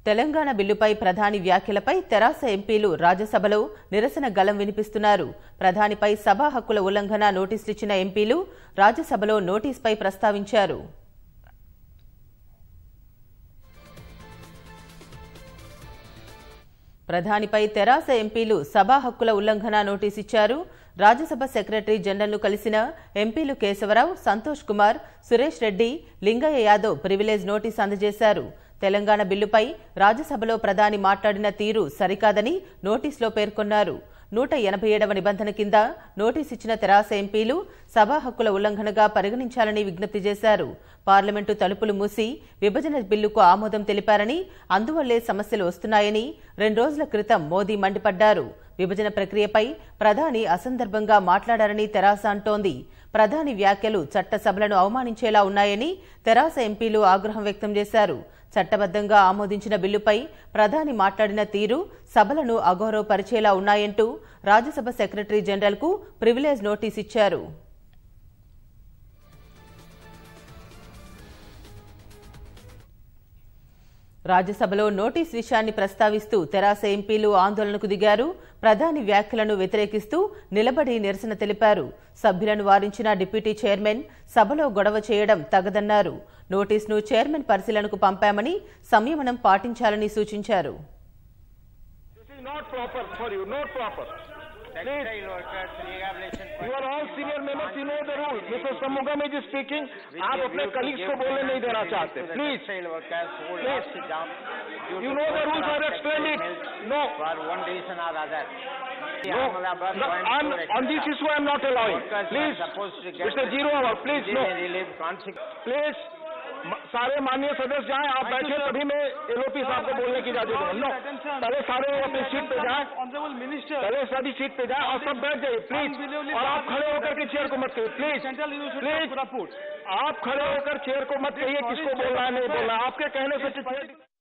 తెలంగాణ బిల్లుపై ప్రధాని వ్యాఖ్యలపై తెరాస ఎంపీలు రాజ్యసభలో నిరసన గలం వినిపిస్తున్నారు ప్రధానిపై సభా హక్కుల ఉల్లంఘన నోటీసులిచ్చిన ఎంపీలు రాజ్యసభలో నోటీసుపై ప్రస్తావించారు ప్రధానిపై తెరాస ఎంపీలు సభా హక్కుల ఉల్లంఘన నోటీసిచ్చారు రాజ్యసభ సెక్రటరీ జనరల్ను కలిసిన ఎంపీలు కేశవరావు సంతోష్ కుమార్ సురేష్ రెడ్డి లింగయ్య యాదవ్ ప్రివిలేజ్ నోటీస్ అందజేశారు తెలంగాణ బిల్లుపై రాజ్యసభలో ప్రధాని మాట్లాడిన తీరు సరికాదని నోటీసులో పేర్కొన్నారు నూట ఎనభై ఏడవ నిబంధన కింద నోటీసిచ్చిన తెరాస ఎంపీలు సభా హక్కుల ఉల్లంఘనగా పరిగణించాలని విజ్ఞప్తి చేశారు పార్లమెంటు తలుపులు మూసి విభజన బిల్లుకు ఆమోదం తెలిపారని అందువల్లే సమస్యలు వస్తున్నాయని రెండు రోజుల క్రితం మోదీ మండిపడ్డారు విభజన ప్రక్రియపై ప్రధాని అసందర్భంగా మాట్లాడారని తెరాస అంటోంది ప్రధాని వ్యాఖ్యలు చట్టసభలను అవమానించేలా ఉన్నాయని తెరాస ఎంపీలు ఆగ్రహం వ్యక్తం చేశారు చట్టబద్దంగా ఆమోదించిన బిల్లుపై ప్రధాని మాట్లాడిన తీరు సభలను అగౌరవపరిచేలా ఉన్నాయంటూ రాజ్యసభ సెక్రటరీ జనరల్కు ప్రివిలేజ్ నోటీస్ ఇచ్చారు రాజ్యసభలో నోటీస్ విషయాన్ని ప్రస్తావిస్తూ తెరాస ఎంపీలు ఆందోళనకు దిగారు ప్రధాని వ్యాఖ్యలను వ్యతిరేకిస్తూ నిలబడి నిరసన తెలిపారు సభ్యులను వారించిన డిప్యూటీ చైర్మన్ సభలో గొడవ చేయడం తగదన్నారు నోటీసును చైర్మన్ పరిశీలనకు పంపామని సంయమనం పాటించాలని సూచించారు This is not proper for you, not proper. Please, Textile workers rehabilitation you are all senior members, you know the rules. Mr. Samugam is speaking. आप अपने colleagues को बोलने नहीं देना चाहते. Please, Textile workers who Please. lost the job due you to know the closure rules. of I've explained textile it. mills No. For one reason or other. no, Ahmedabad no went I'm, through on this extra. issue I'm not allowing. Workers Please, are supposed to get it's a zero hour. Please, no. immediate relief consequence. Please, म- सारे माननीय सदस्य जाएं आप बैठे तभी मैं LOP साहब को बोलने की इजाजत दूंगा नो पहले सारे अपनी सीट पे जाएं Honorable Minister, पहले सभी सीट पे जाएं और सब बैठ जाइए प्लीज Unbelievably और आप खड़े होकर के चेयर को मत कहिए please Central University Please. of Purapur. आप खड़े होकर चेयर को मत कहिए किसको बोलना है नहीं बोलना है। आपके कहने से चेयर